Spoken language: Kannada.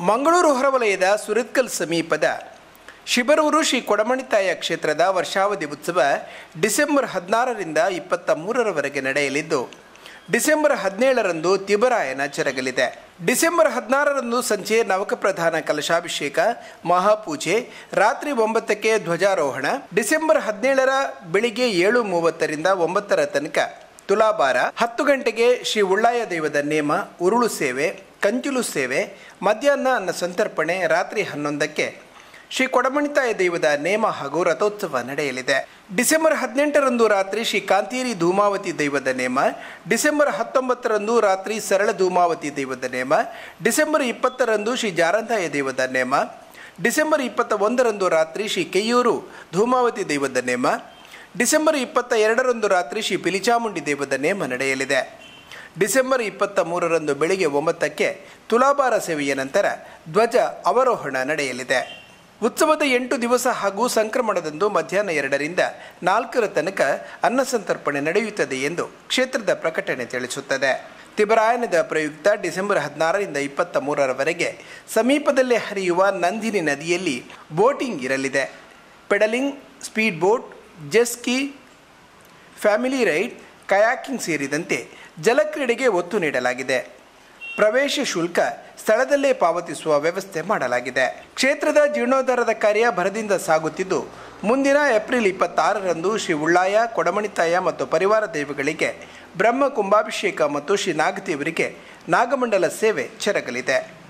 ಮಂಗಳೂರು ಹೊರವಲಯದ ಸುರತ್ಕಲ್ ಸಮೀಪದ ಶಿಬರೂರು ಶ್ರೀ ಕೊಡಮಣಿತಾಯ ಕ್ಷೇತ್ರದ ವರ್ಷಾವಧಿ ಉತ್ಸವ ಡಿಸೆಂಬರ್ ಹದಿನಾರರಿಂದ ಇಪ್ಪತ್ತ ಮೂರರವರೆಗೆ ನಡೆಯಲಿದ್ದು ಡಿಸೆಂಬರ್ ಹದಿನೇಳರಂದು ತಿಬರಾಯನ ಜರಗಲಿದೆ ಡಿಸೆಂಬರ್ ಹದಿನಾರರಂದು ಸಂಜೆ ನವಕಪ್ರಧಾನ ಕಲಶಾಭಿಷೇಕ ಮಹಾಪೂಜೆ ರಾತ್ರಿ ಒಂಬತ್ತಕ್ಕೆ ಧ್ವಜಾರೋಹಣ ಡಿಸೆಂಬರ್ ಹದಿನೇಳರ ಬೆಳಿಗ್ಗೆ ಏಳು ಮೂವತ್ತರಿಂದ ಒಂಬತ್ತರ ತನಕ ತುಲಾಭಾರ ಹತ್ತು ಗಂಟೆಗೆ ಶ್ರೀ ಉಳ್ಳಾಯ ದೈವದ ನೇಮ ಉರುಳು ಸೇವೆ ಕಂಜುಲು ಸೇವೆ ಮಧ್ಯಾಹ್ನ ಅನ್ನ ಸಂತರ್ಪಣೆ ರಾತ್ರಿ ಹನ್ನೊಂದಕ್ಕೆ ಶ್ರೀ ಕೊಡಮಣಿತಾಯ ದೈವದ ನೇಮ ಹಾಗೂ ರಥೋತ್ಸವ ನಡೆಯಲಿದೆ ಡಿಸೆಂಬರ್ ಹದಿನೆಂಟರಂದು ರಾತ್ರಿ ಶ್ರೀ ಕಾಂತೀರಿ ಧೂಮಾವತಿ ದೈವದ ನೇಮ ಡಿಸೆಂಬರ್ ಹತ್ತೊಂಬತ್ತರಂದು ರಾತ್ರಿ ಸರಳ ಧೂಮಾವತಿ ದೈವದ ನೇಮ ಡಿಸೆಂಬರ್ ಇಪ್ಪತ್ತರಂದು ಶ್ರೀ ಜಾರಂತಾಯ ದೈವದ ನೇಮ ಡಿಸೆಂಬರ್ ಇಪ್ಪತ್ತ ಒಂದರಂದು ರಾತ್ರಿ ಶ್ರೀ ಕೆಯ್ಯೂರು ಧೂಮಾವತಿ ದೈವದ ನೇಮ ಡಿಸೆಂಬರ್ ಇಪ್ಪತ್ತ ಎರಡರಂದು ರಾತ್ರಿ ಶ್ರೀ ಪಿಲಿಚಾಮುಂಡಿ ದೈವದ ನೇಮ ನಡೆಯಲಿದೆ ಡಿಸೆಂಬರ್ ಇಪ್ಪತ್ತ ಮೂರರಂದು ಬೆಳಿಗ್ಗೆ ಒಂಬತ್ತಕ್ಕೆ ತುಲಾಭಾರ ಸೇವೆಯ ನಂತರ ಧ್ವಜ ಅವರೋಹಣ ನಡೆಯಲಿದೆ ಉತ್ಸವದ ಎಂಟು ದಿವಸ ಹಾಗೂ ಸಂಕ್ರಮಣದಂದು ಮಧ್ಯಾಹ್ನ ಎರಡರಿಂದ ನಾಲ್ಕರ ತನಕ ಅನ್ನಸಂತರ್ಪಣೆ ನಡೆಯುತ್ತದೆ ಎಂದು ಕ್ಷೇತ್ರದ ಪ್ರಕಟಣೆ ತಿಳಿಸುತ್ತದೆ ತಿಬರಾಯನದ ಪ್ರಯುಕ್ತ ಡಿಸೆಂಬರ್ ಹದಿನಾರರಿಂದ ಇಪ್ಪತ್ತ ಮೂರರವರೆಗೆ ಸಮೀಪದಲ್ಲೇ ಹರಿಯುವ ನಂದಿನಿ ನದಿಯಲ್ಲಿ ಬೋಟಿಂಗ್ ಇರಲಿದೆ pedalling speed boat jet ski family ride kayaking ಸೇರಿದಂತೆ ಜಲಕ್ರೀಡೆಗೆ ಒತ್ತು ನೀಡಲಾಗಿದೆ ಪ್ರವೇಶ ಶುಲ್ಕ ಸ್ಥಳದಲ್ಲೇ ಪಾವತಿಸುವ ವ್ಯವಸ್ಥೆ ಮಾಡಲಾಗಿದೆ ಕ್ಷೇತ್ರದ ಜೀರ್ಣೋದ್ಧಾರದ ಕಾರ್ಯ ಭರದಿಂದ ಸಾಗುತ್ತಿದ್ದು ಮುಂದಿನ ಏಪ್ರಿಲ್ ಇಪ್ಪತ್ತಾರರಂದು ಶ್ರೀ ಉಳ್ಳಾಯ ಕೊಡಮಣಿತಾಯ ಮತ್ತು ಪರಿವಾರ ದೈವಗಳಿಗೆ ಬ್ರಹ್ಮ ಕುಂಭಾಭಿಷೇಕ ಮತ್ತು ಶ್ರೀ ನಾಗದೇವರಿಗೆ ನಾಗಮಂಡಲ ಸೇವೆ ಜರಗಲಿದೆ